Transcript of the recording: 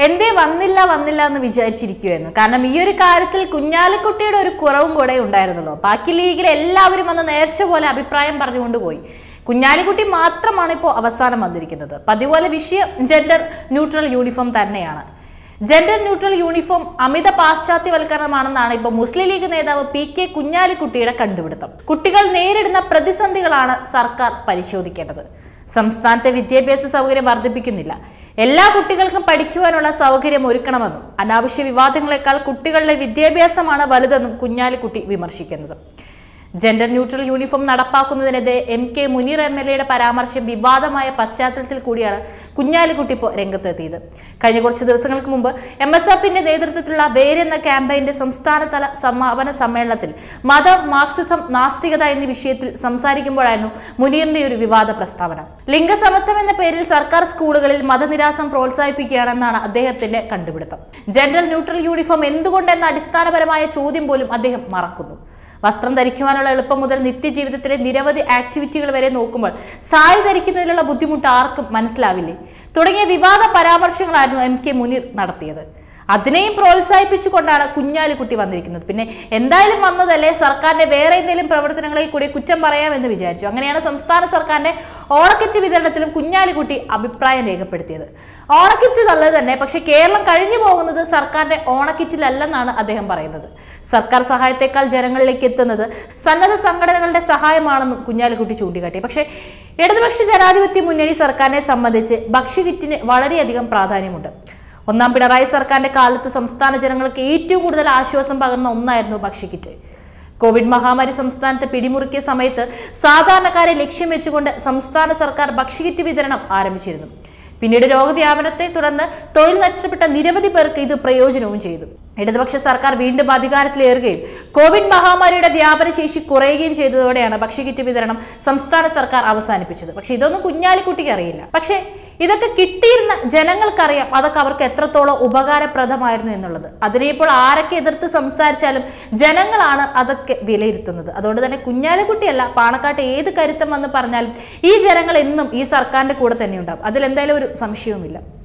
എന്തേ വന്നില്ല വന്നില്ല എന്ന് വിചാരിച്ചിരിക്കുമായിരുന്നു കാരണം ഈ ഒരു കാര്യത്തിൽ കുഞ്ഞാലിക്കുട്ടിയുടെ ഒരു കുറവും കൂടെ ഉണ്ടായിരുന്നല്ലോ ബാക്കി ലീഗിൽ എല്ലാവരും വന്ന് നേർച്ച പോലെ അഭിപ്രായം പറഞ്ഞുകൊണ്ട് പോയി കുഞ്ഞാലിക്കുട്ടി മാത്രമാണ് ഇപ്പോൾ അവസാനം വന്നിരിക്കുന്നത് പതിപോലെ വിഷയം ജെൻഡർ ന്യൂട്രൽ യൂണിഫോം തന്നെയാണ് ജെൻഡർ ന്യൂട്രൽ യൂണിഫോം അമിത പാശ്ചാത്യവൽക്കരണമാണെന്നാണ് ഇപ്പോൾ മുസ്ലിം ലീഗ് നേതാവ് പി കെ കുഞ്ഞാലിക്കുട്ടിയുടെ കണ്ടുപിടുത്തം കുട്ടികൾ നേരിടുന്ന പ്രതിസന്ധികളാണ് സർക്കാർ പരിശോധിക്കേണ്ടത് സംസ്ഥാനത്തെ വിദ്യാഭ്യാസ സൗകര്യം വർദ്ധിപ്പിക്കുന്നില്ല എല്ലാ കുട്ടികൾക്കും പഠിക്കുവാനുള്ള സൗകര്യം ഒരുക്കണമെന്നും അനാവശ്യ വിവാദങ്ങളെക്കാൾ കുട്ടികളുടെ വിദ്യാഭ്യാസമാണ് വലുതെന്നും കുഞ്ഞാലിക്കുട്ടി വിമർശിക്കുന്നത് ജെൻഡർ ന്യൂട്രൽ യൂണിഫോം നടപ്പാക്കുന്നതിനെതിരെ M K Muneer M L എയുടെ പരാമർശം വിവാദമായ പശ്ചാത്തലത്തിൽ കൂടിയാണ് കുഞ്ഞാലിക്കുട്ടി ഇപ്പോൾ രംഗത്തെത്തിയത് കഴിഞ്ഞ കുറച്ച് ദിവസങ്ങൾക്ക് മുമ്പ് എം എസ് എഫിന്റെ നേതൃത്വത്തിലുള്ള വേര് എന്ന ക്യാമ്പയിന്റെ സംസ്ഥാനതല സമാപന സമ്മേളനത്തിൽ മതം മാർക്സിസം നാസ്തികത എന്നീ വിഷയത്തിൽ സംസാരിക്കുമ്പോഴായിരുന്നു മുനീറിന്റെ ഒരു വിവാദ പ്രസ്താവന ലിംഗസമത്വം എന്ന പേരിൽ സർക്കാർ സ്കൂളുകളിൽ മതനിരാസം പ്രോത്സാഹിപ്പിക്കുകയാണെന്നാണ് അദ്ദേഹത്തിന്റെ കണ്ടുപിടുത്തം ജെൻഡർ ന്യൂട്രൽ യൂണിഫോം എന്തുകൊണ്ടെന്ന അടിസ്ഥാനപരമായ ചോദ്യം പോലും അദ്ദേഹം മറക്കുന്നു വസ്ത്രം ധരിക്കുവാനുള്ള എളുപ്പം മുതൽ നിത്യജീവിതത്തിലെ നിരവധി ആക്ടിവിറ്റികൾ വരെ നോക്കുമ്പോൾ സാരി ധരിക്കുന്നതിലുള്ള ബുദ്ധിമുട്ട് ആർക്കും മനസ്സിലാവില്ലേ തുടങ്ങിയ വിവാദ പരാമർശങ്ങളായിരുന്നു എം കെ മുനീർ നടത്തിയത് അതിനെയും പ്രോത്സാഹിപ്പിച്ചുകൊണ്ടാണ് കുഞ്ഞാലിക്കുട്ടി വന്നിരിക്കുന്നത് പിന്നെ എന്തായാലും വന്നതല്ലേ സർക്കാരിന്റെ വേറെ എന്തെങ്കിലും പ്രവർത്തനങ്ങളെ കൂടി കുറ്റം പറയാമെന്ന് വിചാരിച്ചു അങ്ങനെയാണ് സംസ്ഥാന സർക്കാരിന്റെ ഓണക്കിറ്റ് വിതരണത്തിലും കുഞ്ഞാലിക്കുട്ടി അഭിപ്രായം രേഖപ്പെടുത്തിയത് ഓണക്കിറ്റ് നല്ലത് തന്നെ പക്ഷെ കേരളം കഴിഞ്ഞു പോകുന്നത് സർക്കാരിന്റെ ഓണക്കിറ്റിലല്ലെന്നാണ് അദ്ദേഹം പറയുന്നത് സർക്കാർ സഹായത്തെക്കാൾ ജനങ്ങളിലേക്ക് എത്തുന്നത് സന്നദ്ധ സംഘടനകളുടെ സഹായമാണെന്നും കുഞ്ഞാലിക്കുട്ടി ചൂണ്ടിക്കാട്ടി പക്ഷേ ഇടതുപക്ഷ ജനാധിപത്യ മുന്നണി സർക്കാരിനെ സംബന്ധിച്ച് ഭക്ഷ്യകിറ്റിന് വളരെയധികം പ്രാധാന്യമുണ്ട് ഒന്നാം പിണറായി സർക്കാരിന്റെ കാലത്ത് സംസ്ഥാന ജനങ്ങൾക്ക് ഏറ്റവും കൂടുതൽ ആശ്വാസം പകർന്ന ഒന്നായിരുന്നു ഭക്ഷ്യക്കിറ്റ് കോവിഡ് മഹാമാരി സംസ്ഥാനത്ത് പിടിമുറുക്കിയ സമയത്ത് സാധാരണക്കാരെ ലക്ഷ്യം വെച്ചുകൊണ്ട് സംസ്ഥാന സർക്കാർ ഭക്ഷ്യക്കിറ്റ് വിതരണം ആരംഭിച്ചിരുന്നു പിന്നീട് രോഗവ്യാപനത്തെ തുടർന്ന് തൊഴിൽ നഷ്ടപ്പെട്ട നിരവധി പേർക്ക് ഇത് പ്രയോജനവും ചെയ്തു ഇടതുപക്ഷ സർക്കാർ വീണ്ടും അധികാരത്തിലേറുകയും കോവിഡ് മഹാമാരിയുടെ വ്യാപനശേഷി കുറയുകയും ചെയ്തതോടെയാണ് ഭക്ഷ്യക്കിറ്റ് വിതരണം സംസ്ഥാന സർക്കാർ അവസാനിപ്പിച്ചത് പക്ഷെ ഇതൊന്നും കുഞ്ഞാലിക്കുട്ടിക്ക് അറിയില്ല പക്ഷേ ഇതൊക്കെ കിട്ടിയിരുന്ന ജനങ്ങൾക്കറിയാം അതൊക്കെ അവർക്ക് എത്രത്തോളം ഉപകാരപ്രദമായിരുന്നു എന്നുള്ളത് അതിനെ ഇപ്പോൾ ആരൊക്കെ എതിർത്ത് സംസാരിച്ചാലും ജനങ്ങളാണ് അതൊക്കെ വിലയിരുത്തുന്നത് അതുകൊണ്ട് തന്നെ കുഞ്ഞാലിക്കുട്ടിയല്ല പാണക്കാട്ട് ഏത് കരുത്തം വന്ന് പറഞ്ഞാലും ഈ ജനങ്ങൾ എന്നും ഈ സർക്കാരിന്റെ കൂടെ തന്നെ ഉണ്ടാവും അതിലെന്തായാലും ഒരു സംശയവുമില്ല